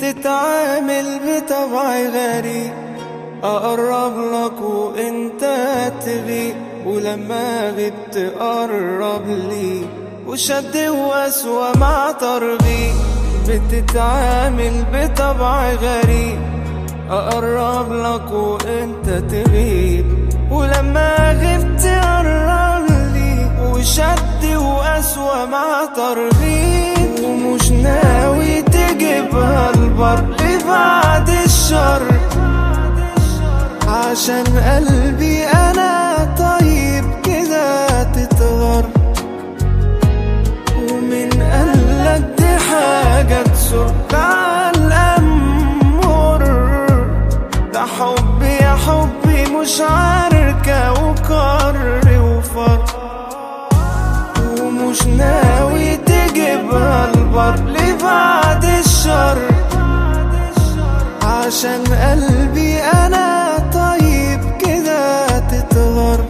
بتتعامل بطبع غريب أقرب لك وانت تغيب ولما غبت تقرب لي وشد وقسوة مع ترغيب بتتعامل بطبع غريب أقرب لك وانت تغيب ولما غبت تقرب لي وشد وقسوة مع ترغيب ومش ناوي تجيبها البر لبعد الشر عشان قلبي انا طيب كده تتغر ومن قالك دي حاجة تسر على الأمر ده حبي يا حبي مش عركة وكر وفر ومش ناوي تجيبها البر لبعد الشر عشان قلبي انا طيب كده تتغر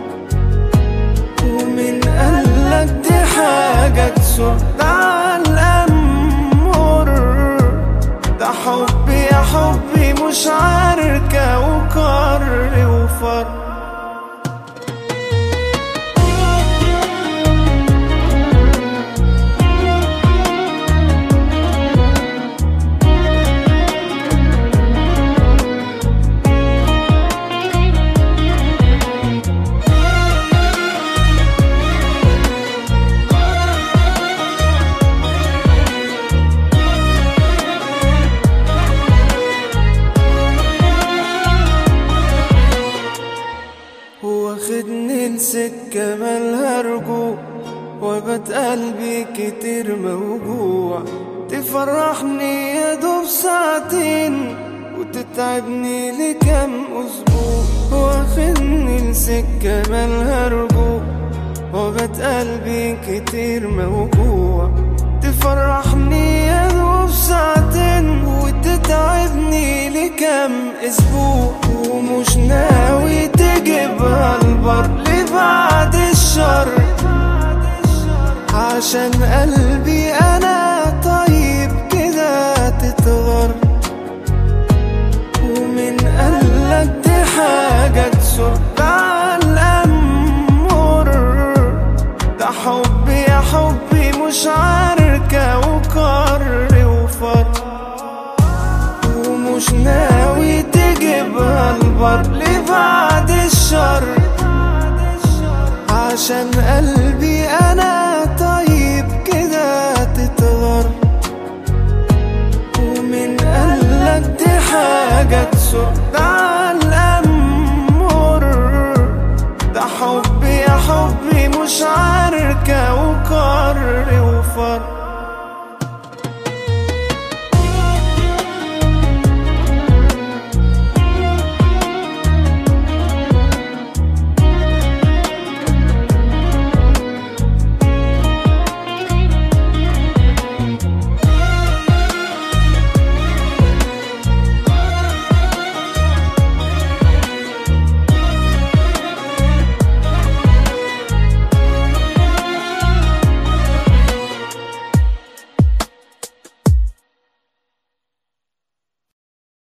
ومن قالك دي حاجة تسر على الأمر ده حبي يا حبي مش عركة وكر وفر واخدني لسكة مالها رجوع وبت قلبي كتير موجوع تفرحني يا دوب ساعتين وتتعبني لكم أسبوع واخدني لسكة مالها رجوع وبت قلبي كتير موجوع تفرحني يا دوب ساعتين وتتعبني لكم اسبوع ومش ناوي تجيبها البر لبعد الشر عشان قلبي انا طيب كده تتغر ومن قالك دي حاجة تسر على الأمر ده حبي يا حبي مش عركة وكر وفر ومش ناوي تجيبها البر لبعد الشر عشان قلبي انا طيب كده تتغر ومن قالك دي حاجة تسر على الأمر ده حبي يا حبي مش عركة وكر وفر